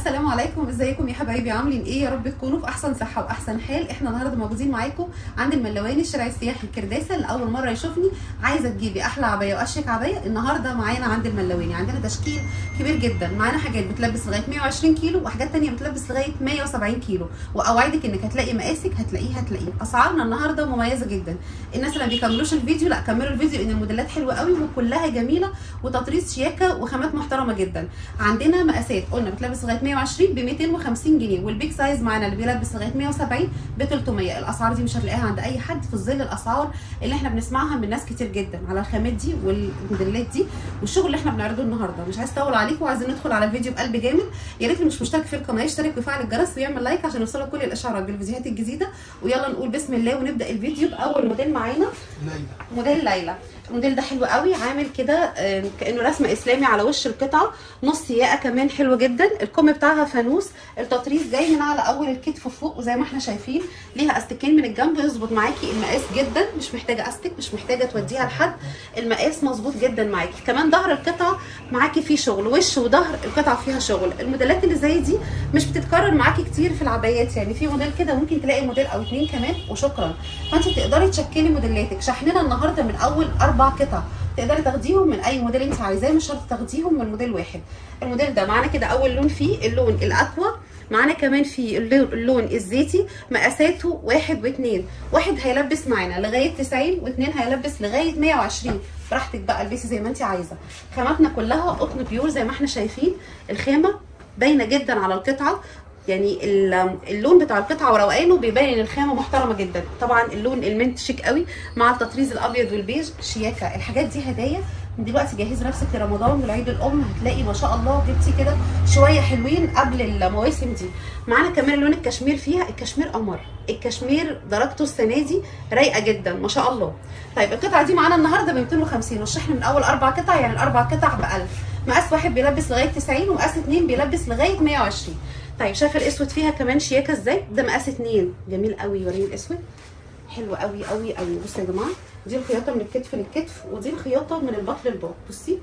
السلام عليكم ازيكم يا حبايبي عاملين ايه يا رب تكونوا في احسن صحه واحسن حال احنا النهارده موجودين معاكم عند الملواني الشارع السياحي الكرداسه اللي اول مره يشوفني عايزه تجيبي احلى عبايه واشيك عبايه النهارده معانا عند الملواني عندنا تشكيل كبير جدا معانا حاجات بتلبس لغايه 120 كيلو وحاجات تانية بتلبس لغايه 170 كيلو واوعدك انك هتلاقي مقاسك هتلاقيه هتلاقيه اسعارنا النهارده مميزه جدا الناس اللي ما بيكملوش الفيديو لا كملوا الفيديو ان الموديلات حلوه قوي وكلها جميله وتطريز شياكه وخامات محترمه جدا عندنا مقاسات قلنا بتلبس لغايه 120 ب 250 جنيه والبيج سايز معانا اللي بيلبس لغايه 170 ب 300 الاسعار دي مش هتلاقيها عند اي حد في ظل الاسعار اللي احنا بنسمعها من ناس كتير جدا على الخامات دي والموديلات دي والشغل اللي احنا بنعرضه النهارده مش عايز اطول عليكم وعايزين ندخل على الفيديو بقلب جامد يا ريت اللي مش مشترك في القناه يشترك ويفعل الجرس ويعمل لايك عشان يوصلك كل الاشعارات بالفيديوهات الجديده ويلا نقول بسم الله ونبدا الفيديو باول موديل معانا ليلى موديل ليلى الموديل ده حلو قوي عامل كده آه، كانه رسم اسلامي على وش القطعه نص ياقه كمان حلوه جدا الكم بتاعها فانوس التطريز جاي من على اول الكتف فوق وزي ما احنا شايفين ليها استكين من الجنب يظبط معاكي المقاس جدا مش محتاجه استك مش محتاجه توديها لحد المقاس مظبوط جدا معاكي كمان ظهر القطعه معاكي فيه شغل وش وظهر القطعه فيها شغل الموديلات اللي زي دي مش بتتكرر معاكي كتير في العبايات يعني في موديل كده ممكن تلاقي موديل او اتنين كمان وشكرا فانت تقدري تشكلي موديلاتك شحننا النهارده من اول اربع قطع تقدري تاخديهم من اي موديل انت عايزاه مش شرط تاخديهم من موديل واحد الموديل ده معانا كده اول لون فيه اللون الاكوا معانا كمان في اللون اللون الزيتي مقاساته واحد واثنين واحد هيلبس معانا لغايه 90 واثنين هيلبس لغايه 120 براحتك بقى البسي زي ما انت عايزه خاماتنا كلها قطن بيور زي ما احنا شايفين الخامه باينه جدا على القطعه يعني ال- اللون بتاع القطعه وروقانه بيبين ان الخامه محترمه جدا طبعا اللون المنت شيك قوي مع التطريز الابيض والبيج شياكه الحاجات دي هدايا من دلوقتي جهزي نفسك لرمضان والعيد الام هتلاقي ما شاء الله جبتي كده شويه حلوين قبل المواسم دي معانا كمان لون الكشمير فيها الكشمير قمر الكشمير درجته السنه دي رايقه جدا ما شاء الله طيب القطعه دي معانا النهارده ب 250 والشحن من اول اربع قطع يعني الاربع قطع ب 1000 مقاس واحد بيلبس لغايه 90 ومقاس اتنين بيلبس لغايه 120 طيب شايفه الاسود فيها كمان شياكه ازاي ده مقاس اتنين جميل قوي وريني الاسود حلو قوي قوي قوي بصوا يا جماعه دي الخياطه من الكتف للكتف ودي الخياطه من البطن للباط بصي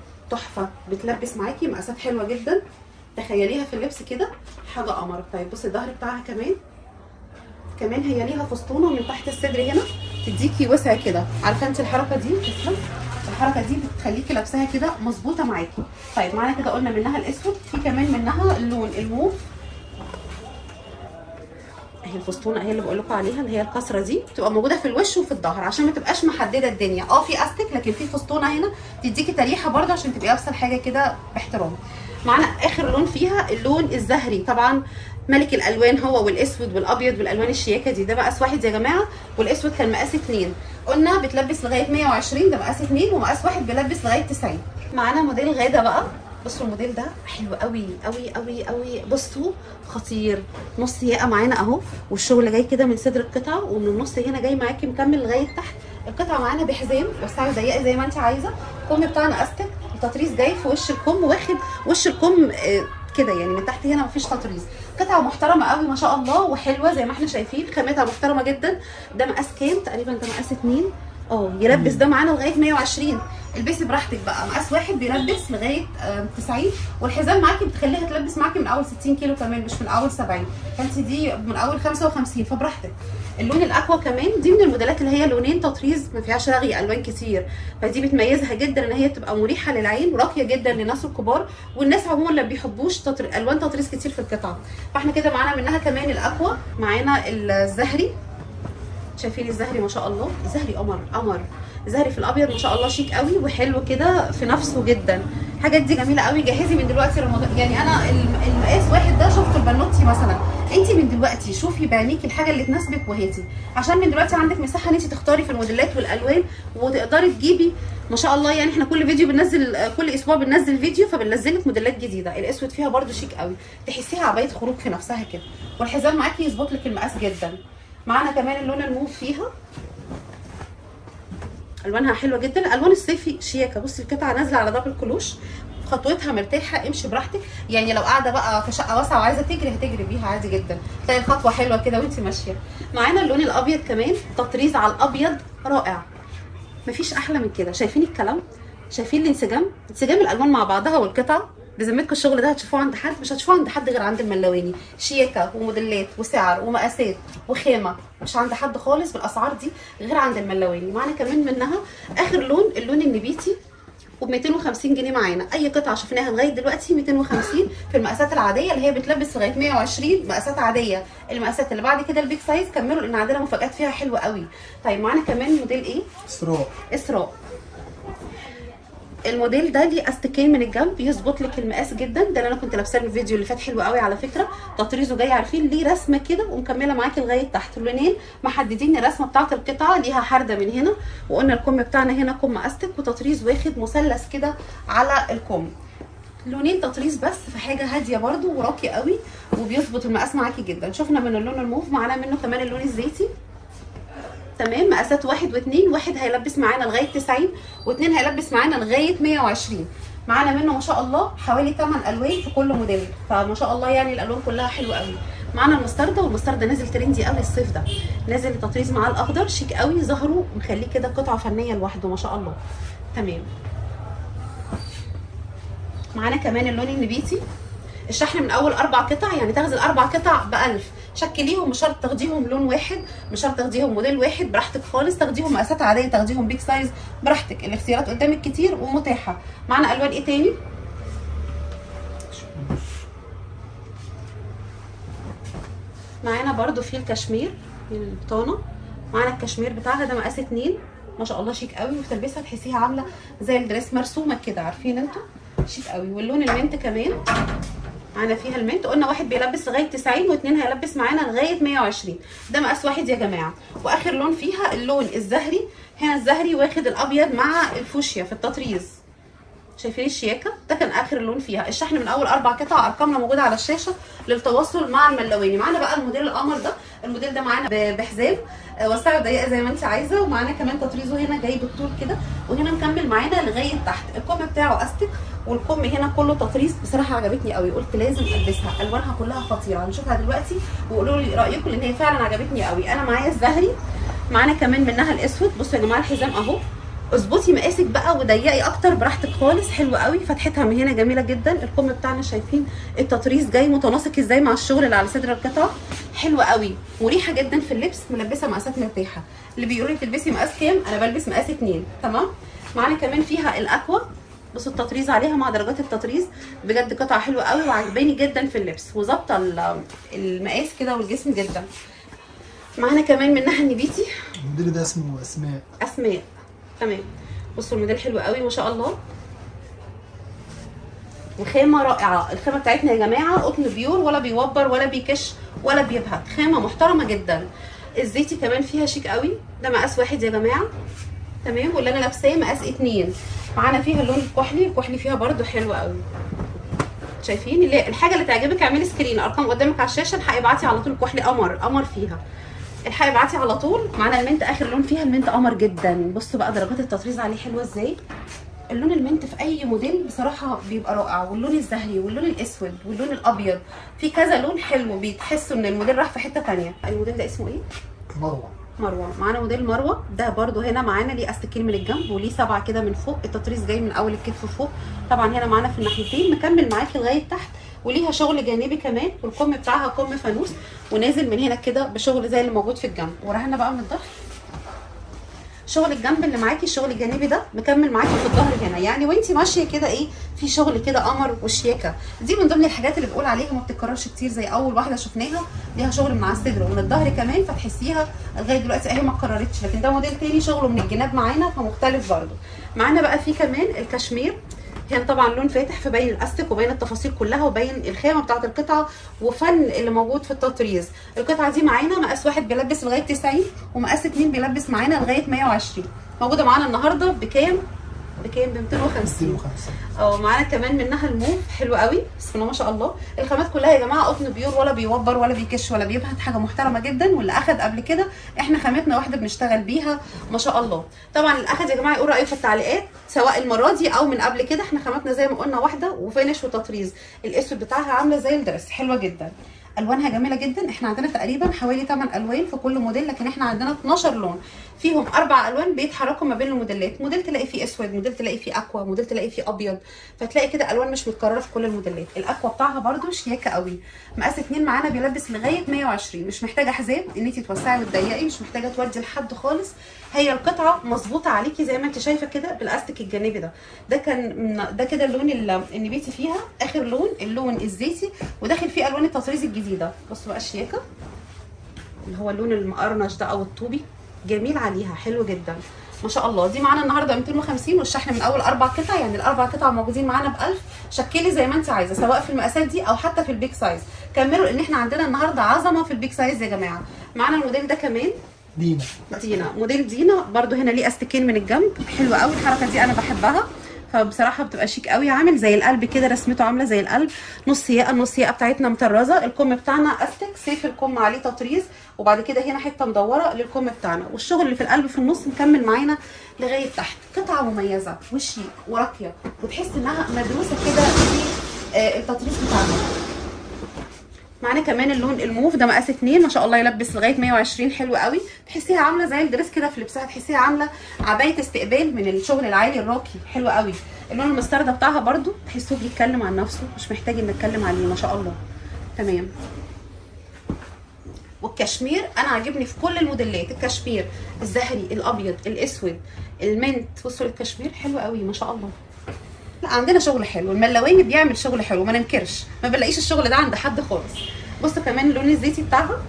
تحفه بتلبس معاكي مقاسات حلوه جدا تخيليها في اللبس كده حاجه قمر طيب بصي الظهر بتاعها كمان كمان هي ليها فسطونه من تحت الصدر هنا تديكي وسع كده عارفه انت الحركه دي تسلم الحركه دي بتخليكي لابساها كده مظبوطه معاكي طيب معانا كده قلنا منها الاسود في كمان منها اللون الموف اهي الفسطونه اهي اللي بقول لكم عليها اللي هي الكسره دي بتبقى موجوده في الوش وفي الظهر عشان ما تبقاش محدده الدنيا اه في استك لكن في فسطونه هنا تديكي تريحه برده عشان تبقي لابسه الحاجه كده باحترام معانا اخر لون فيها اللون الزهري طبعا ملك الالوان هو والاسود والابيض والالوان الشياكه دي ده مقاس واحد يا جماعه والاسود كان مقاس اتنين قلنا بتلبس لغايه 120 ده مقاس اتنين ومقاس واحد بيلبس لغايه 90 معانا موديل غاده بقى بصوا الموديل ده حلو قوي قوي قوي قوي بصوا خطير نص ياقه معانا اهو والشغل جاي كده من صدر القطعه ومن النص هنا جاي معاكي مكمل لغايه تحت القطعه معانا بحزام وسعه ضيقه زي ما انت عايزه الكم بتاعنا استك التطريز جاي في وش الكم واخد وش الكم آه، كده يعني من تحت هنا مفيش تطريز قطعه محترمه قوي ما شاء الله وحلوه زي ما احنا شايفين خامتها محترمه جدا ده مقاس كام تقريبا ده مقاس اتنين اه يلبس ده معانا لغايه 120 البسي براحتك بقى مقاس واحد بيلبس لغايه آه، 90 والحزام معاكي بتخليها تلبس معاكي من اول 60 كيلو كمان مش من اول 70 فانت دي من اول 55 فبراحتك اللون الاكوا كمان دي من الموديلات اللي هي لونين تطريز ما فيهاش رغي الوان كتير فدي بتميزها جدا ان هي بتبقى مريحه للعين وراقيه جدا للناس الكبار والناس عموما اللي ما بيحبوش تطر... الوان تطريز كتير في القطعه فاحنا كده معانا منها كمان الاكوا معانا الزهري شايفين الزهري ما شاء الله الزهري قمر قمر الزهري في الابيض ما شاء الله شيك قوي وحلو كده في نفسه جدا الحاجات دي جميله قوي جهزي من دلوقتي رمضان يعني انا الم- المقاس واحد ده شفته البنوتي مثلا انت من دلوقتي شوفي بعينيكي الحاجه اللي تناسبك وهاتي عشان من دلوقتي عندك مساحه ان انت تختاري في الموديلات والالوان وتقدري تجيبي ما شاء الله يعني احنا كل فيديو بننزل كل اسبوع بننزل فيديو فبننزل لك موديلات جديده الاسود فيها برده شيك قوي تحسيها عبايه خروج في نفسها كده والحزام معاكي يظبط لك المقاس جدا معانا كمان اللون الموف فيها الوانها حلوه جدا الوان الصيفي شياكه بصي القطعه نازله على دبل كلوش خطوتها مرتاحه امشي براحتك يعني لو قاعده بقى في شقه واسعه وعايزه تجري هتجري بيها عادي جدا تلاقي الخطوه حلوه كده وانت ماشيه معانا اللون الابيض كمان تطريز على الابيض رائع مفيش احلى من كده شايفين الكلام شايفين الانسجام انسجام الالوان مع بعضها والقطع بذمتكم الشغل ده هتشوفوه عند حد مش هتشوفوه عند حد غير عند الملواني شياكه وموديلات وسعر ومقاسات وخامه مش عند حد خالص بالاسعار دي غير عند الملواني معانا كمان منها اخر لون اللون النبيتي وب 250 جنيه معانا اي قطعه شفناها لغايه دلوقتي 250 في المقاسات العاديه اللي هي بتلبس لغايه 120 مقاسات عاديه المقاسات اللي بعد كده البيج سايز كملوا لان عندنا مفاجات فيها حلوه قوي طيب معانا كمان موديل ايه اسراء اسراء الموديل ده ليه استكين من الجنب يظبط لك المقاس جدا ده اللي انا كنت لابساه في الفيديو اللي فات حلو قوي على فكره تطريزه جاي عارفين ليه رسمه كده ومكمله معاكي لغايه تحت اللونين محددين الرسمه بتاعه القطعه ليها حرده من هنا وقلنا الكم بتاعنا هنا كم استك وتطريز واخد مثلث كده على الكم لونين تطريز بس في حاجه هاديه برده وراقي قوي وبيظبط المقاس معاكي جدا شفنا من اللون الموف معانا منه كمان اللون الزيتي تمام مقاسات واحد واثنين واحد هيلبس معانا لغايه 90 واثنين هيلبس معانا لغايه 120 معانا منه ما شاء الله حوالي 8 الوان في كل موديل فما شاء الله يعني الالوان كلها حلوه قوي معانا المستردة والمستردة نازل ترندي قوي الصيف ده نازل التطريز معاه الاخضر شيك قوي ظهره مخليه كده قطعه فنيه لوحده ما شاء الله تمام معانا كمان اللون النبيتي الشحن من اول اربع قطع يعني تاخدي الاربع قطع ب 1000 شكليهم مش شرط تاخديهم لون واحد مش شرط تاخديهم موديل واحد براحتك خالص تاخديهم مقاسات عاديه تاخديهم بيج سايز براحتك الاختيارات قدامك كتير ومتاحه معانا الوان ايه تاني معانا برده في الكشمير البطانه معانا الكشمير بتاعها ده مقاس اتنين ما شاء الله شيك قوي وتلبسها تحسيها عامله زي الدريس مرسومه كده عارفين انتوا شيك قوي واللون المنت كمان معانا فيها المنت قلنا واحد بيلبس لغايه 90 واثنين هيلبس معانا لغايه 120 ده مقاس واحد يا جماعه واخر لون فيها اللون الزهري هنا الزهري واخد الابيض مع الفوشيا في التطريز شايفين الشياكه ده كان اخر لون فيها الشحن من اول اربع قطع ارقامنا موجوده على الشاشه للتواصل مع الملواني معانا بقى الموديل القمر ده الموديل ده معانا بحزام وسعه ضيقه زي ما انت عايزه ومعانا كمان تطريزه هنا جاي بالطول كده وهنا مكمل معانا لغايه تحت الكم بتاعه استك والكم هنا كله تطريز بصراحه عجبتني قوي قلت لازم البسها الوانها كلها خطيره هنشوفها دلوقتي وقولوا لي رايكم لان هي فعلا عجبتني قوي انا معايا الزهري معانا كمان منها الاسود بصوا يا جماعه الحزام اهو اظبطي مقاسك بقى وضيقي اكتر براحتك خالص حلوه قوي فتحتها من هنا جميله جدا الكم بتاعنا شايفين التطريز جاي متناسق ازاي مع الشغل اللي على صدر القطعه حلوه قوي مريحه جدا في اللبس ملبسه مقاسات مرتاحه اللي بيقولوا لي تلبسي مقاس كام انا بلبس مقاس اتنين تمام معانا كمان فيها الاكوا بصوا التطريز عليها مع درجات التطريز بجد قطعه حلوه قوي وعجباني جدا في اللبس وظابطه المقاس كده والجسم جدا معانا كمان منها النبيتي الموديل ده اسمه اسماء اسماء تمام بصوا الموديل حلو قوي ما شاء الله الخامه رائعه الخامه بتاعتنا يا جماعه قطن بيور ولا بيوبر ولا بيكش ولا بيبهت خامه محترمه جدا الزيتي كمان فيها شيك قوي ده مقاس واحد يا جماعه تمام واللي انا لابساه مقاس اتنين معانا فيها اللون الكحلي الكحلي فيها برده حلو قوي شايفين اللي الحاجه اللي تعجبك اعملي سكرين ارقام قدامك على الشاشه الحقي ابعتي على طول كحلي قمر قمر فيها الحقي ابعتي على طول معانا المنت اخر لون فيها المنت قمر جدا بصوا بقى درجات التطريز عليه حلوه ازاي اللون المنت في اي موديل بصراحه بيبقى رائع واللون الزهري واللون الاسود واللون الابيض في كذا لون حلو بيتحسوا ان الموديل راح في حته ثانيه الموديل ده اسمه ايه مروه مروه معانا موديل مروه ده برده هنا معانا ليه استكين من الجنب وليه سبعه كده من فوق التطريز جاي من اول الكتف فوق طبعا هنا معانا في الناحيتين مكمل معاكي لغايه تحت وليها شغل جانبي كمان والكم بتاعها كم فانوس ونازل من هنا كده بشغل زي اللي موجود في الجنب وراهنا بقى من الظهر شغل الجنب اللي معاكي الشغل الجانبي ده مكمل معاكي في الظهر هنا يعني وانت ماشيه كده ايه في شغل كده قمر وشياكه دي من ضمن الحاجات اللي بقول عليها ما بتتكررش كتير زي اول واحده شفناها ليها شغل من على الصدر ومن الظهر كمان فتحسيها لغايه دلوقتي اهي ما اتكررتش لكن ده موديل تاني شغله من الجناب معانا فمختلف برده معانا بقى في كمان الكشمير هنا طبعا لون فاتح فباين الاستك وباين التفاصيل كلها وباين الخامه بتاعه القطعه وفن اللي موجود في التطريز القطعه دي معانا مقاس واحد بيلبس لغايه 90 ومقاس اتنين بيلبس معانا لغايه 120 موجوده معانا النهارده بكام بكام ب 250 250 اه معانا كمان منها الموف حلو قوي بسم الله ما شاء الله الخامات كلها يا جماعه قطن بيور ولا بيوبر ولا بيكش ولا بيبهت حاجه محترمه جدا واللي اخد قبل كده احنا خامتنا واحده بنشتغل بيها ما شاء الله طبعا اللي اخد يا جماعه يقول رايه في التعليقات سواء المره دي او من قبل كده احنا خامتنا زي ما قلنا واحده وفينش وتطريز الاسود بتاعها عامله زي الدرس حلوه جدا الوانها جميله جدا احنا عندنا تقريبا حوالي 8 الوان في كل موديل لكن احنا عندنا 12 لون فيهم اربع الوان بيتحركوا ما بين الموديلات موديل تلاقي فيه اسود موديل تلاقي فيه اكوا موديل تلاقي فيه ابيض فتلاقي كده الوان مش متكرره في كل الموديلات الاكوا بتاعها برده شياكه قوي مقاس اتنين معانا بيلبس لغايه 120 مش محتاجه حزام ان انت توسعي وتضيقي مش محتاجه تودي لحد خالص هي القطعه مظبوطه عليكي زي ما انت شايفه كده بالاستيك الجانبي ده ده كان من- ده كده اللون ال- النبيتي فيها اخر لون اللون الزيتي وداخل فيه الوان التطريز الجديده بصوا بقى الشياكه اللي هو اللون المقرنش ده او الطوبي جميل عليها حلو جدا ما شاء الله دي معانا النهارده 250 والشحن من اول اربع قطع يعني الاربع قطع موجودين معانا ب 1000 شكلي زي ما انت عايزه سواء في المقاسات دي او حتى في البيج سايز كملوا ان احنا عندنا النهارده عظمه في البيج سايز يا جماعه معانا الموديل ده كمان دينا دينا موديل دينا برضو هنا ليه استكين من الجنب حلوه قوي الحركه دي انا بحبها فبصراحه بتبقى شيك قوي عامل زي القلب كده رسمته عامله زي القلب نص ياقه النص ياقه بتاعتنا مطرزه الكم بتاعنا استك سيف الكم عليه تطريز وبعد كده هنا حته مدوره للكم بتاعنا والشغل اللي في القلب في النص مكمل معانا لغايه تحت قطعه مميزه وشيك وراقيه وتحس انها مدروسه كده في آه، التطريز بتاعنا معانا كمان اللون الموف ده مقاس اتنين ما شاء الله يلبس لغايه 120 حلو قوي تحسيها عامله زي الدريس كده في لبسها تحسيها عامله عبايه استقبال من الشغل العالي الراقي حلو قوي اللون المستردة بتاعها برضو تحسوه بيتكلم عن نفسه مش محتاج ان نتكلم عليه ما شاء الله تمام والكشمير انا عاجبني في كل الموديلات الكشمير الزهري الابيض الاسود المنت بصوا الكشمير حلو قوي ما شاء الله لا عندنا شغل حلو الملواني بيعمل شغل حلو ما ننكرش ما بنلاقيش الشغل ده عند حد خالص بصوا كمان اللون الزيتي بتاعها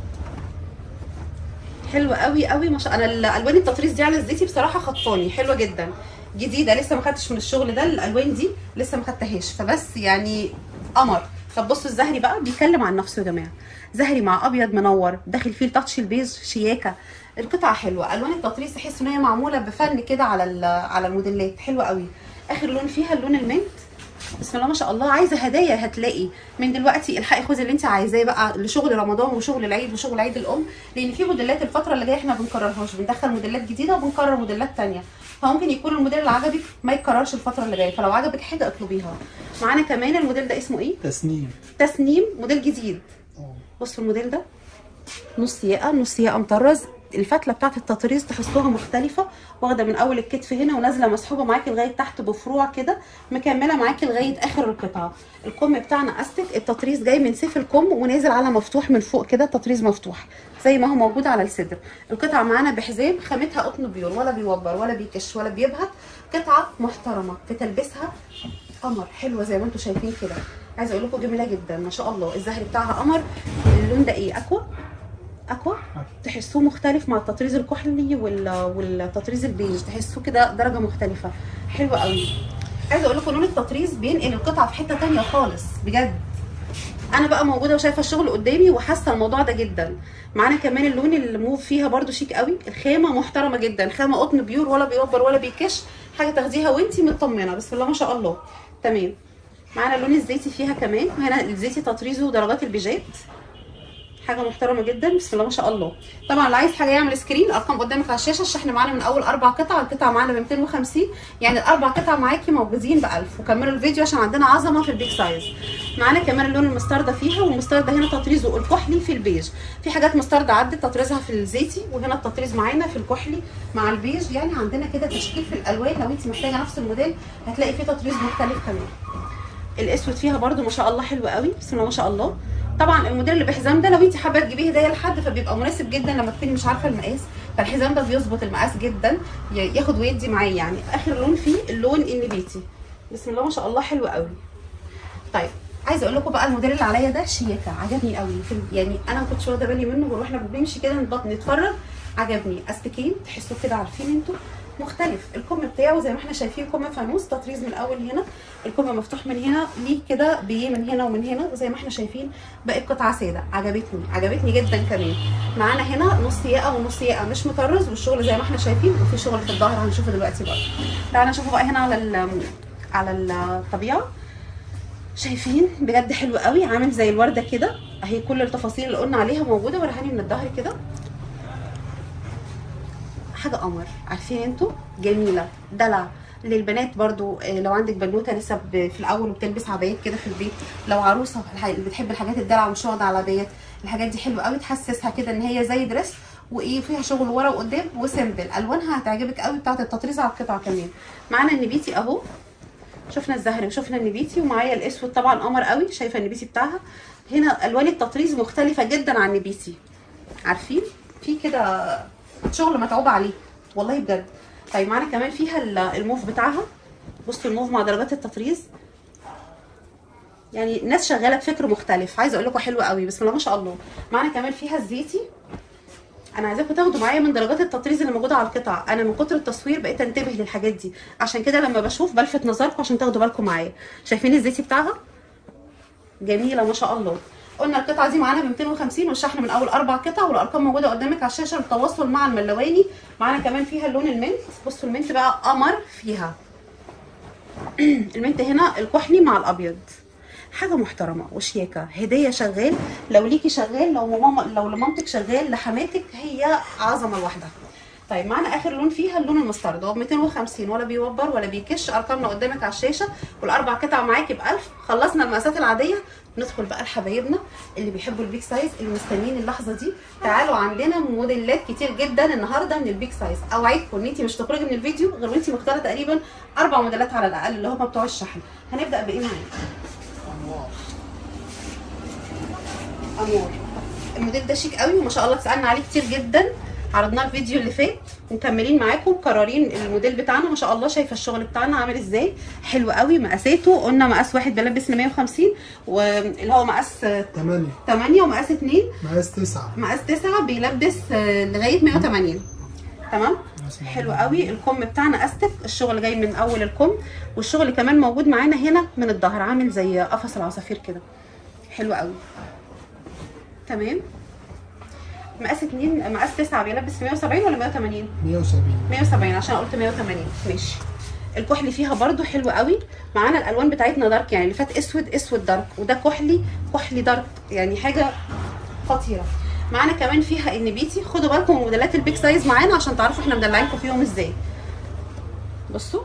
حلو قوي قوي ما شاء الله انا الالوان التطريز دي على الزيتي بصراحه خطفاني حلوه جدا جديده لسه ما خدتش من الشغل ده الالوان دي لسه ما خدتهاش فبس يعني قمر طب بصوا الزهري بقى بيتكلم عن نفسه يا جماعه زهري مع ابيض منور داخل فيه التاتش البيج شياكه القطعه حلوه الوان التطريز تحس ان هي معموله بفن كده على ال- على الموديلات حلوه قوي اخر لون فيها اللون المنت بسم الله ما شاء الله عايزه هدايا هتلاقي من دلوقتي الحقي خدي اللي انت عايزاه بقى لشغل رمضان وشغل العيد وشغل عيد الام لان في موديلات الفتره اللي جايه احنا ما بنكررهاش بندخل موديلات جديده وبنكرر موديلات تانية فممكن يكون الموديل اللي عجبك ما يتكررش الفتره اللي جايه فلو عجبك حاجه اطلبيها معانا كمان الموديل ده اسمه ايه تسنيم تسنيم موديل جديد اه بصوا الموديل ده نص ياقه نص ياقه مطرز الفتله بتاعت التطريز تحسوها مختلفه واخده من اول الكتف هنا ونازله مسحوبه معاكي لغايه تحت بفروع كده مكمله معاكي لغايه اخر القطعه الكم بتاعنا استك التطريز جاي من سيف الكم ونازل على مفتوح من فوق كده التطريز مفتوح زي ما هو موجود على الصدر القطعه معانا بحزام خامتها قطن بيور ولا بيوبر ولا بيكش ولا بيبهت قطعه محترمه في تلبسها قمر حلوه زي ما انتم شايفين كده عايزه اقول لكم جميله جدا ما شاء الله الزهر بتاعها قمر اللون ده ايه اكوا اكوا تحسوه مختلف مع التطريز الكحلي وال... والتطريز البيج تحسوه كده درجه مختلفه حلو قوي عايزه اقول لكم لون التطريز بينقل القطعه في حته تانية خالص بجد انا بقى موجوده وشايفه الشغل قدامي وحاسه الموضوع ده جدا معانا كمان اللون الموف فيها برده شيك قوي الخامه محترمه جدا خامه قطن بيور ولا بيوبر ولا بيكش حاجه تاخديها وانتي مطمنه بسم الله ما شاء الله تمام معانا اللون الزيتي فيها كمان وهنا الزيتي تطريزه درجات البيجات حاجه محترمه جدا بسم الله ما شاء الله طبعا اللي عايز حاجه يعمل سكرين الارقام قدامك على الشاشه الشحن معانا من اول اربع قطع القطعه معانا ب 250 يعني الاربع قطع معاكي موجودين ب 1000 وكملوا الفيديو عشان عندنا عظمه في البيج سايز معانا كمان اللون المستردة فيها والمستردة هنا تطريزه الكحلي في البيج في حاجات مستردة عدت تطريزها في الزيتي وهنا التطريز معانا في الكحلي مع البيج يعني عندنا كده تشكيل في الالوان لو انت محتاجه نفس الموديل هتلاقي فيه تطريز مختلف كمان الاسود فيها برده ما شاء الله حلو قوي بسم الله ما شاء الله طبعا الموديل اللي بحزام ده لو انت حابه تجيبيه هديه لحد فبيبقى مناسب جدا لما تكوني مش عارفه المقاس فالحزام ده بيظبط المقاس جدا ي- ياخد ويدي معاه يعني اخر لون فيه اللون النبيتي بسم الله ما شاء الله حلو قوي طيب عايزه اقول لكم بقى الموديل اللي عليا ده شياكه عجبني قوي في يعني انا ما كنتش واخده بالي منه واحنا بنمشي كده نبط- نتفرج عجبني استكين تحسوا كده عارفين انتوا مختلف الكم بتاعه زي ما احنا شايفين كم فانوس تطريز من اول هنا الكم مفتوح من هنا ليه كده بيه من هنا ومن هنا وزي ما احنا شايفين بقت قطعه ساده عجبتني عجبتني جدا كمان معانا هنا نص ياقه ونص ياقه مش مطرز والشغل زي ما احنا شايفين وفي شغل في الظهر هنشوفه دلوقتي برضه تعالى نشوفه بقى هنا على ال- على الطبيعه شايفين بجد حلو قوي عامل زي الورده كده اهي كل التفاصيل اللي قلنا عليها موجوده ورهاني من الظهر كده حاجه قمر عارفين انتوا جميله دلع للبنات برضو آه، لو عندك بنوته لسه ب- في الاول وبتلبس عبايات كده في البيت لو عروسه الح- اللي بتحب الحاجات الدلع ومش واخده على عبايات الحاجات دي حلوه قوي تحسسها كده ان هي زي دريس وايه فيها شغل ورا وقدام وسيمبل الوانها هتعجبك قوي بتاعه التطريز على القطعه كمان معانا النبيتي اهو شفنا الزهري وشفنا النبيتي ومعايا الاسود طبعا قمر قوي شايفه النبيتي بتاعها هنا الوان التطريز مختلفه جدا عن النبيتي عارفين في كده شغل متعوب عليه والله بجد طيب معانا كمان فيها ال- الموف بتاعها بصوا الموف مع درجات التطريز يعني الناس شغاله بفكر مختلف عايزه اقول لكم حلو قوي بسم الله ما شاء الله معانا كمان فيها الزيتي انا عايزاكم تاخدوا معايا من درجات التطريز اللي موجوده على القطع انا من كتر التصوير بقيت انتبه للحاجات دي عشان كده لما بشوف بلفت نظركم عشان تاخدوا بالكم معايا شايفين الزيتي بتاعها جميله ما شاء الله قلنا القطعه دي معانا ب 250 والشحن من اول اربع قطع والارقام موجوده قدامك على الشاشه للتواصل مع الملواني معانا كمان فيها اللون المنت بصوا المنت بقى قمر فيها المنت هنا الكحلي مع الابيض حاجه محترمه وشياكه هديه شغال لو ليكي شغال لو ماما لو لمامتك شغال لحماتك هي عظمه لوحدها طيب معانا اخر لون فيها اللون المسترد هو ب 250 ولا بيوبر ولا بيكش ارقامنا قدامك على الشاشه والاربع قطع معاكي ب 1000 خلصنا المقاسات العاديه ندخل بقى لحبايبنا اللي بيحبوا البيك سايز اللي مستنيين اللحظه دي تعالوا عندنا موديلات كتير جدا النهارده من البيك سايز اوعدكم ان انت مش تخرجي من الفيديو غير وانت مختاره تقريبا اربع موديلات على الاقل اللي هم بتوع الشحن هنبدا بايه معانا انوار امور الموديل ده شيك قوي وما شاء الله اتسالنا عليه كتير جدا عرضناه الفيديو اللي فات ومكملين معاكم مكررين الموديل بتاعنا ما شاء الله شايفه الشغل بتاعنا عامل ازاي حلو قوي مقاساته قلنا مقاس واحد بلبس ل 150 واللي هو مقاس 8 8 ومقاس 2 مقاس 9 مقاس 9 بيلبس آه، لغايه 180 تمام حلو قوي الكم بتاعنا استك الشغل جاي من اول الكم والشغل كمان موجود معانا هنا من الظهر عامل زي قفص العصافير كده حلو قوي تمام مقاس 2 مقاس 9 بيلبس 170 ولا 180 170 170 عشان قلت 180 ماشي الكحلي فيها برضو حلو قوي معانا الالوان بتاعتنا دارك يعني اللي فات اسود اسود دارك وده كحلي كحلي دارك يعني حاجه خطيره معانا كمان فيها النبيتي خدوا بالكم من موديلات البيك سايز معانا عشان تعرفوا احنا مدلعينكم فيهم ازاي بصوا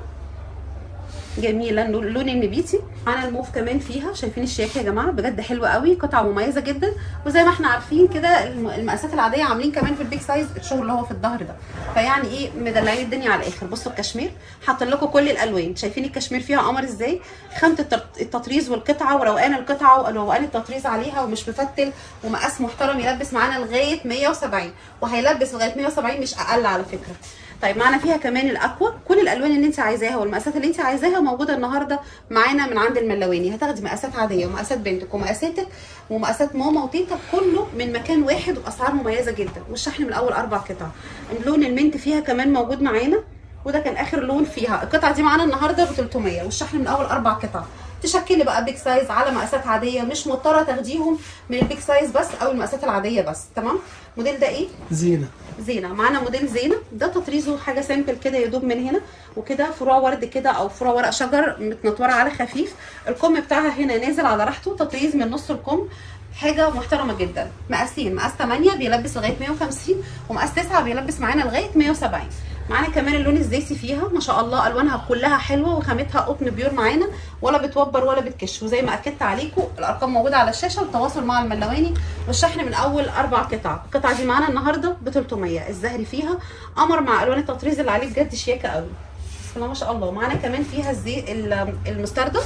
جميله لون النبيتي معانا الموف كمان فيها شايفين الشياكه يا جماعه بجد حلوه قوي قطعه مميزه جدا وزي ما احنا عارفين كده الم- المقاسات العاديه عاملين كمان في البيك سايز الشغل اللي هو في الظهر ده فيعني ايه مدلعين الدنيا على الاخر بصوا الكشمير حاطين لكم كل الالوان شايفين الكشمير فيها قمر ازاي خامه التر- التطريز والقطعه وروقان القطعه وروقان التطريز عليها ومش مفتل ومقاس محترم يلبس معانا لغايه 170 وهيلبس لغايه 170 مش اقل على فكره طيب معانا فيها كمان الاكوا كل الالوان اللي انت عايزاها والمقاسات اللي انت عايزاها موجوده النهارده معانا من عند الملواني هتاخدي مقاسات عاديه ومقاسات بنتك ومقاساتك ومقاسات ماما وتيتا كله من مكان واحد واسعار مميزه جدا والشحن من اول اربع قطع اللون المنت فيها كمان موجود معانا وده كان اخر لون فيها القطعه دي معانا النهارده ب 300 والشحن من اول اربع قطع تشكلي بقى بيك سايز على مقاسات عاديه مش مضطره تاخديهم من البيك سايز بس او المقاسات العاديه بس تمام الموديل ده ايه زينة زينه معانا موديل زينه ده تطريزه حاجه سامبل كده يدوب من هنا وكده فروع ورد كده او فروع ورق شجر متنطوره على خفيف الكم بتاعها هنا نازل على راحته تطريز من نص الكم حاجه محترمه جدا مقاسين مقاس 8 بيلبس لغايه 150 ومقاس 9 بيلبس معانا لغايه 170 معانا كمان اللون الزيتي فيها ما شاء الله الوانها كلها حلوه وخامتها قطن بيور معانا ولا بتوبر ولا بتكش وزي ما اكدت عليكم الارقام موجوده على الشاشه والتواصل مع الملواني والشحن من اول اربع قطع القطعه دي معانا النهارده ب 300 الزهري فيها قمر مع الوان التطريز اللي عليه بجد شياكه قوي بسم الله ما شاء الله معانا كمان فيها الزي ال- المستردة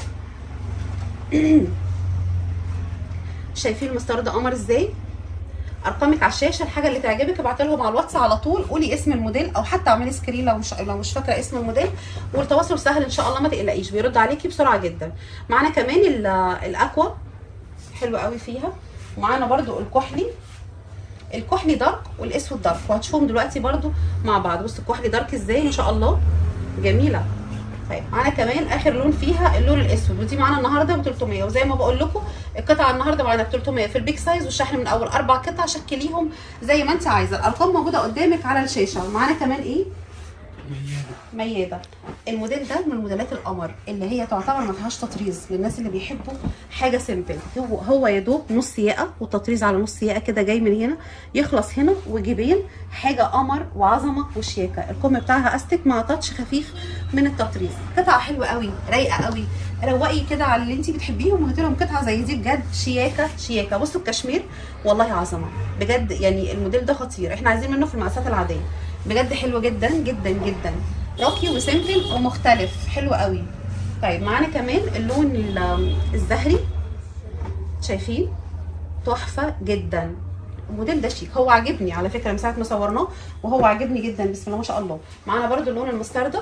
شايفين المستردة قمر ازاي ارقامك على الشاشه الحاجه اللي تعجبك ابعتي لهم على الواتس على طول قولي اسم الموديل او حتى اعملي سكرين لو مش لو مش فاكره اسم الموديل والتواصل سهل ان شاء الله ما تقلقيش بيرد عليكي بسرعه جدا معانا كمان ال- الاكوا حلو قوي فيها ومعانا برده الكحلي الكحلي دارك والاسود دارك وهتشوفهم دلوقتي برده مع بعض بصوا الكحلي دارك ازاي ما شاء الله جميله طيب معانا كمان اخر لون فيها اللون الاسود ودي معانا النهارده ب 300 وزي ما بقول لكم القطعه النهارده معانا ب 300 في البيك سايز والشحن من اول اربع قطع شكليهم زي ما انت عايزه الارقام موجوده قدامك على الشاشه ومعانا كمان ايه مياده الموديل ده من موديلات القمر اللي هي تعتبر ما فيهاش تطريز للناس اللي بيحبوا حاجه سيمبل هو هو يا دوب نص ياقه والتطريز على نص ياقه كده جاي من هنا يخلص هنا وجيبين حاجه قمر وعظمه وشياكه الكم بتاعها استك مع تاتش خفيف من التطريز قطعه حلوه قوي رايقه قوي روقي كده على اللي انت بتحبيهم وهاتي لهم قطعه زي دي بجد شياكه شياكه بصوا الكشمير والله عظمه بجد يعني الموديل ده خطير احنا عايزين منه في المقاسات العاديه بجد حلو جدا جدا جدا راقي وسيمبل ومختلف حلو قوي طيب معانا كمان اللون ال- الزهري شايفين تحفه جدا الموديل ده شيك هو عاجبني على فكره من ساعه ما صورناه وهو عاجبني جدا بسم الله ما شاء الله معانا برده اللون المستردة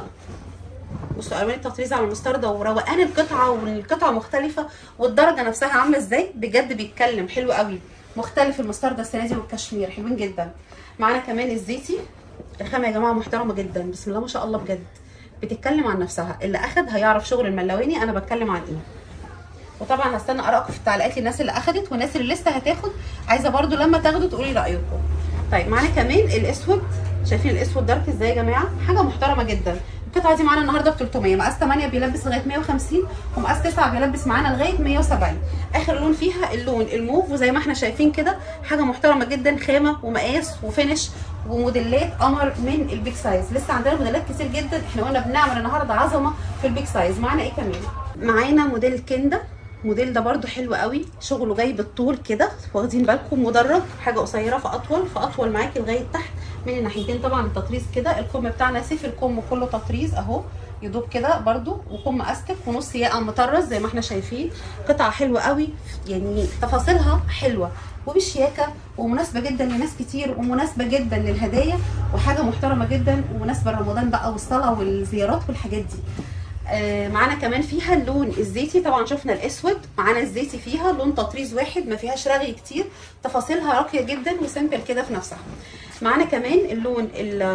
بصوا الوان التطريز على المستردة وروقان القطعه والقطعه مختلفه والدرجه نفسها عامله ازاي بجد بيتكلم حلو قوي مختلف المستردة السنه دي والكشمير حلوين جدا معانا كمان الزيتي الخامه يا جماعه محترمه جدا بسم الله ما شاء الله بجد بتتكلم عن نفسها اللي اخد هيعرف شغل الملواني انا بتكلم عن ايه وطبعا هستنى ارائكم في التعليقات للناس اللي اخدت والناس اللي لسه هتاخد عايزه برضو لما تاخدوا تقولي رايكم طيب معانا كمان الاسود شايفين الاسود دارك ازاي يا جماعه حاجه محترمه جدا القطعه دي معانا النهارده ب 300 مقاس 8 بيلبس لغايه 150 ومقاس 9 بيلبس معانا لغايه 170 اخر لون فيها اللون الموف وزي ما احنا شايفين كده حاجه محترمه جدا خامه ومقاس وفينش وموديلات قمر من البيج سايز لسه عندنا موديلات كتير جدا احنا قلنا بنعمل النهارده عظمه في البيج سايز معانا ايه كمان معانا موديل كندا الموديل ده برده حلو قوي شغله جاي بالطول كده واخدين بالكم مدرج حاجه قصيره فاطول فاطول معاكي لغايه تحت من الناحيتين طبعا التطريز كده الكم بتاعنا سيف الكم كله تطريز اهو يدوب كده برده وكم استك ونص ياقه مطرز زي ما احنا شايفين قطعه حلوه قوي يعني تفاصيلها حلوه وبالشياكه ومناسبه جدا لناس كتير ومناسبه جدا للهدايا وحاجه محترمه جدا ومناسبه لرمضان بقى والصلاه والزيارات والحاجات دي آه معانا كمان فيها اللون الزيتي طبعا شفنا الاسود معانا الزيتي فيها لون تطريز واحد ما فيهاش رغي كتير تفاصيلها راقيه جدا وسيمبل كده في نفسها معانا كمان اللون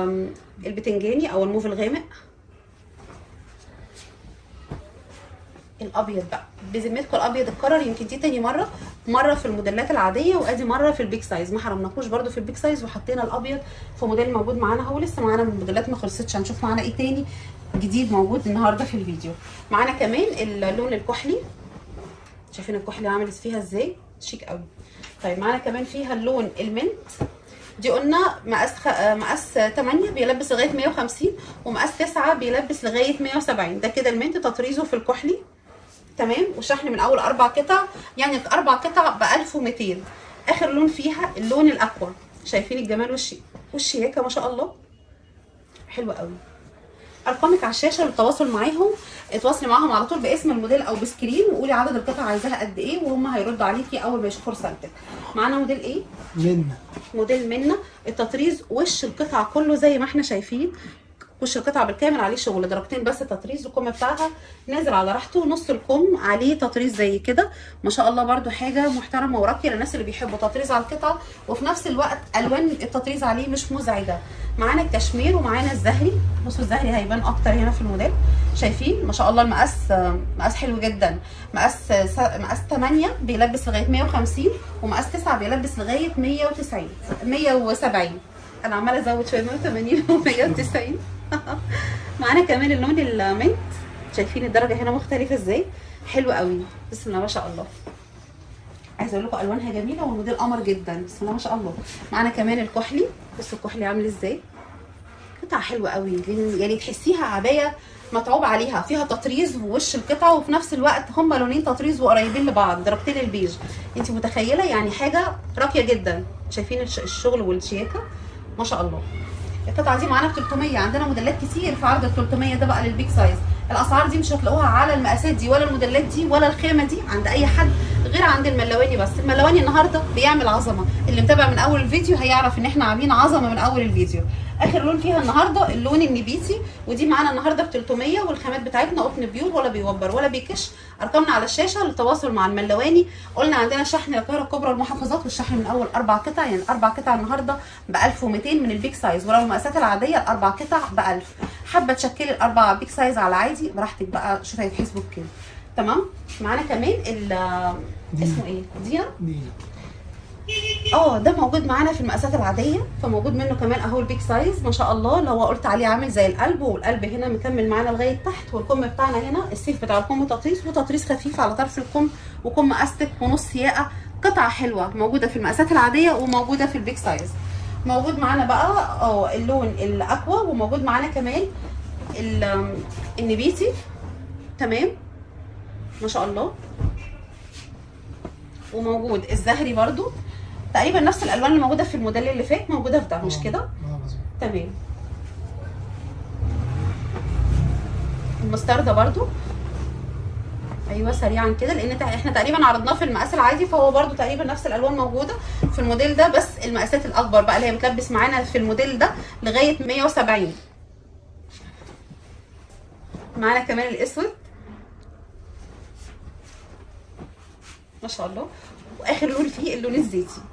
البتنجاني او الموف الغامق الابيض بقى بذمتكم الابيض اتكرر يمكن دي تاني مره مره في الموديلات العاديه وادي مره في البيج سايز ما حرمناكوش برده في البيج سايز وحطينا الابيض في موديل موجود معانا هو لسه معانا من الموديلات ما خلصتش هنشوف معانا ايه تاني جديد موجود النهارده في الفيديو معانا كمان اللون الكحلي شايفين الكحلي عامل فيها ازاي شيك قوي طيب معانا كمان فيها اللون المنت دي قلنا مقاس خ... مقاس 8 بيلبس لغايه 150 ومقاس 9 بيلبس لغايه 170 ده كده المنت تطريزه في الكحلي تمام وشحن من اول اربع قطع يعني اربع قطع ب 1200 اخر لون فيها اللون الاقوى شايفين الجمال والشي والشياكه ما شاء الله حلوه قوي ارقامك على الشاشه للتواصل معاهم اتواصلي معاهم على طول باسم الموديل او بسكرين وقولي عدد القطع عايزاها قد ايه وهم هيردوا عليكي اول ما يشوفوا رسالتك معانا موديل ايه منا موديل منا التطريز وش القطعه كله زي ما احنا شايفين وش القطعه بالكامل عليه شغل درجتين بس تطريز الكم بتاعها نازل على راحته نص الكم عليه تطريز زي كده ما شاء الله برده حاجه محترمه وراقيه للناس اللي بيحبوا تطريز على القطعه وفي نفس الوقت الوان التطريز عليه مش مزعجه معانا الكشمير ومعانا الزهري بصوا الزهري هيبان اكتر هنا في الموديل شايفين ما شاء الله المقاس مقاس حلو جدا مقاس مقاس 8 بيلبس لغايه 150 ومقاس 9 بيلبس لغايه 190 170 انا عماله ازود شويه 180 و190 معانا كمان اللون المنت شايفين الدرجه هنا مختلفه ازاي حلو قوي بسم الله ما شاء الله عايزه اقول لكم الوانها جميله والموديل قمر جدا بسم الله ما شاء الله معانا كمان الكحلي بصوا الكحلي عامل ازاي قطعه حلوه قوي يعني تحسيها عبايه متعوب عليها فيها تطريز ووش القطعه وفي نفس الوقت هم لونين تطريز وقريبين لبعض درجتين البيج انت متخيله يعني حاجه راقيه جدا شايفين الشغل والشياكه ما شاء الله القطعه دي معانا ب 300 عندنا موديلات كتير في عرض ال 300 ده بقى للبيج سايز الاسعار دي مش هتلاقوها على المقاسات دي ولا الموديلات دي ولا الخامه دي عند اي حد غير عند الملواني بس الملواني النهارده بيعمل عظمه اللي متابع من اول الفيديو هيعرف ان احنا عاملين عظمه من اول الفيديو اخر لون فيها النهارده اللون النبيتي ودي معانا النهارده ب 300 والخامات بتاعتنا قطن بيور ولا بيوبر ولا بيكش ارقامنا على الشاشه للتواصل مع الملواني قلنا عندنا شحن القاهره الكبرى والمحافظات والشحن من اول اربع قطع يعني اربع قطع النهارده ب 1200 من البيج سايز ولو المقاسات العاديه الاربع قطع ب 1000 حابه تشكلي الاربع بيج سايز على عادي براحتك بقى شوفي في فيسبوك كده تمام معانا كمان ال اسمه ايه دينا دينا اه ده موجود معانا في المقاسات العاديه فموجود منه كمان اهو البيج سايز ما شاء الله اللي هو قلت عليه عامل زي القلب والقلب هنا مكمل معانا لغايه تحت والكم بتاعنا هنا السيف بتاع الكم تطريز وتطريز خفيف على طرف الكم وكم استك ونص ياقه قطعه حلوه موجوده في المقاسات العاديه وموجوده في البيج سايز موجود معانا بقى اه اللون الاكوا وموجود معانا كمان ال- النبيتي تمام ما شاء الله وموجود الزهري برضو تقريبا نفس الالوان اللي موجوده في الموديل اللي فات موجوده في ده مش آه. كده اه مظبوط تمام المستردة برضو ايوه سريعا كده لان تق- احنا تقريبا عرضناه في المقاس العادي فهو برضو تقريبا نفس الالوان موجوده في الموديل ده بس المقاسات الاكبر بقى اللي هي بتلبس معانا في الموديل ده لغايه 170 معانا كمان الاسود ما شاء الله واخر لون فيه اللون الزيتي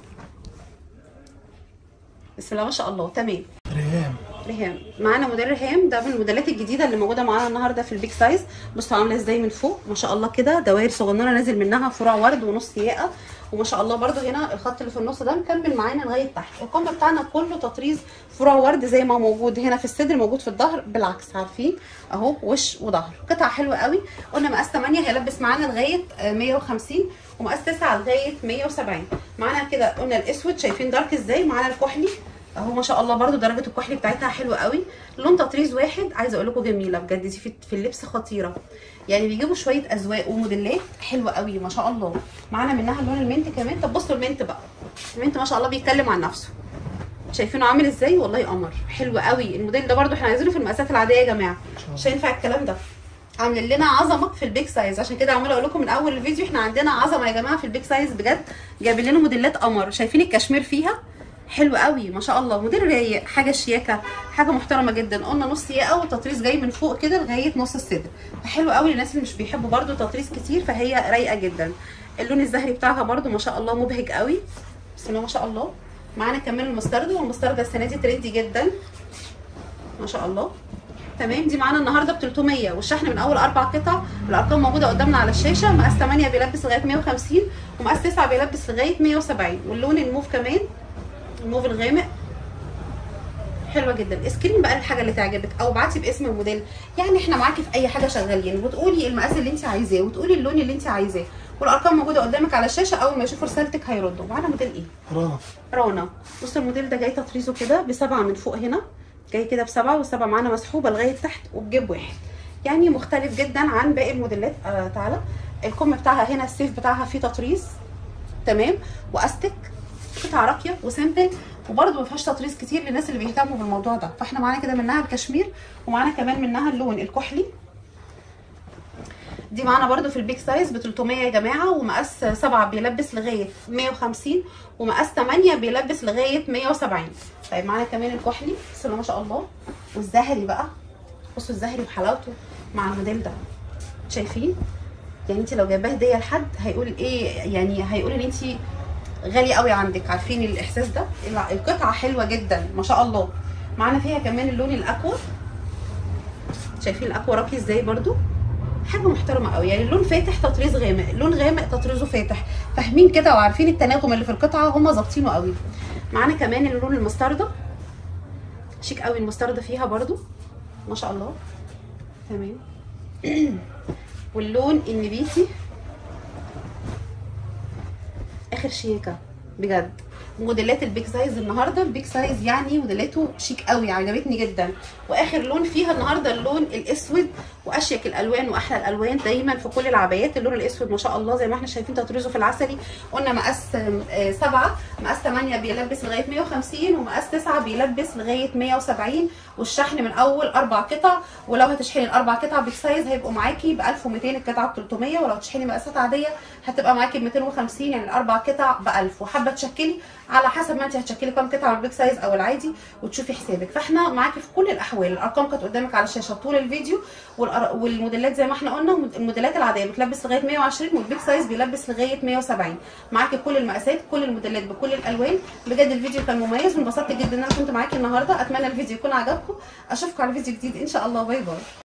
بسم الله ما شاء الله تمام ريهام ريهام معانا موديل ريهام ده من الموديلات الجديده اللي موجوده معانا النهارده في البيج سايز بصوا عامله ازاي من فوق ما شاء الله كده دوائر صغننه نازل منها فروع ورد ونص ياقه وما شاء الله برده هنا الخط اللي في النص ده مكمل معانا لغايه تحت الكم بتاعنا كله تطريز فروع ورد زي ما موجود هنا في الصدر موجود في الظهر بالعكس عارفين اهو وش وظهر قطعه حلوه قوي قلنا مقاس 8 هيلبس معانا لغايه آه، 150 ومقاس 9 لغايه 170 معانا كده قلنا الاسود شايفين دارك ازاي معانا الكحلي اهو ما شاء الله برده درجه الكحلي بتاعتها حلوه قوي لون تطريز واحد عايزه اقول لكم جميله بجد دي في, في اللبس خطيره يعني بيجيبوا شويه اذواق وموديلات حلوه قوي ما شاء الله معانا منها اللون المنت كمان طب بصوا المنت بقى المنت ما شاء الله بيتكلم عن نفسه شايفينه عامل ازاي والله قمر حلو قوي الموديل ده برده احنا عايزينه في المقاسات العاديه يا جماعه مش هينفع الكلام ده عاملين لنا عظمه في البيج سايز عشان كده عماله اقول لكم من اول الفيديو احنا عندنا عظمه يا جماعه في البيج سايز بجد جايبين لنا موديلات قمر شايفين الكشمير فيها حلو قوي ما شاء الله موديل رايق حاجه شياكه حاجه محترمه جدا قلنا نص ياقه وتطريز جاي من فوق كده لغايه نص الصدر فحلو قوي للناس اللي مش بيحبوا برده تطريز كتير فهي رايقه جدا اللون الزهري بتاعها برده ما شاء الله مبهج قوي بسم الله ما شاء الله معانا كمان المسترد والمسترد السنه دي ترندي جدا ما شاء الله تمام دي معانا النهارده ب 300 والشحن من اول اربع قطع الارقام موجوده قدامنا على الشاشه مقاس 8 بيلبس لغايه 150 ومقاس 9 بيلبس لغايه 170 واللون الموف كمان الموف الغامق حلوه جدا اسكرين بقى الحاجه اللي تعجبك او ابعتي باسم الموديل يعني احنا معاكي في اي حاجه شغالين وتقولي المقاس اللي انت عايزاه وتقولي اللون اللي انت عايزاه والارقام موجوده قدامك على الشاشه اول ما يشوفوا رسالتك هيردوا معانا موديل ايه رنا رانا بصوا الموديل ده جاي تطريزه كده بسبعه من فوق هنا جاي كده بسبعه والسبعه معانا مسحوبه لغايه تحت وبجيب واحد يعني مختلف جدا عن باقي الموديلات آه تعالى الكم بتاعها هنا السيف بتاعها فيه تطريز تمام واستك قطعه راقيه وسيمبل وبرده ما فيهاش تطريز كتير للناس اللي بيهتموا بالموضوع ده فاحنا معانا كده منها الكشمير ومعانا كمان منها اللون الكحلي دي معانا برده في البيج سايز ب 300 يا جماعه ومقاس 7 بيلبس لغايه 150 ومقاس 8 بيلبس لغايه 170 طيب معانا كمان الكحلي بسم الله ما شاء الله والزهري بقى بصوا الزهري وحلاوته مع الموديل ده شايفين يعني انت لو جايباه هديه لحد هيقول ايه يعني هيقول ان انت غالي قوي عندك عارفين الاحساس ده الع- القطعه حلوه جدا ما شاء الله معانا فيها كمان اللون الاكوا شايفين الاكوا راقي ازاي برده حاجه محترمه قوي يعني اللون فاتح تطريز غامق اللون غامق تطريزه فاتح فاهمين كده وعارفين التناغم اللي في القطعه هم ظابطينه قوي معانا كمان اللون المستردة شيك قوي المستردة فيها برضو ما شاء الله تمام واللون النبيتي اخر شياكه بجد موديلات البيك سايز النهارده البيك سايز يعني موديلاته شيك قوي عجبتني جدا واخر لون فيها النهارده اللون الاسود واشيك الالوان واحلى الالوان دايما في كل العبايات اللون الاسود ما شاء الله زي ما احنا شايفين تطريزه في العسلي قلنا مقاس آه، سبعة مقاس 8 بيلبس لغايه 150 ومقاس 9 بيلبس لغايه 170 والشحن من اول اربع قطع ولو هتشحني الاربع قطع بيك سايز هيبقوا معاكي ب 1200 القطعه ب 300 ولو تشحني مقاسات عاديه هتبقى معاكي ب 250 يعني الاربع قطع ب 1000 وحابه تشكلي على حسب ما انت هتشكلي كام قطعه من البيك سايز او العادي وتشوفي حسابك فاحنا معاكي في كل الاحوال الارقام كانت قدامك على الشاشه طول الفيديو والأر- والموديلات زي ما احنا قلنا الموديلات العاديه بتلبس لغايه 120 والبيك سايز بيلبس لغايه 170 معاكي كل المقاسات كل الموديلات بكل الالوان بجد الفيديو كان مميز وانبسطت جدا ان انا كنت معاكي النهارده اتمنى الفيديو يكون عجبكم اشوفكم على فيديو جديد ان شاء الله باي باي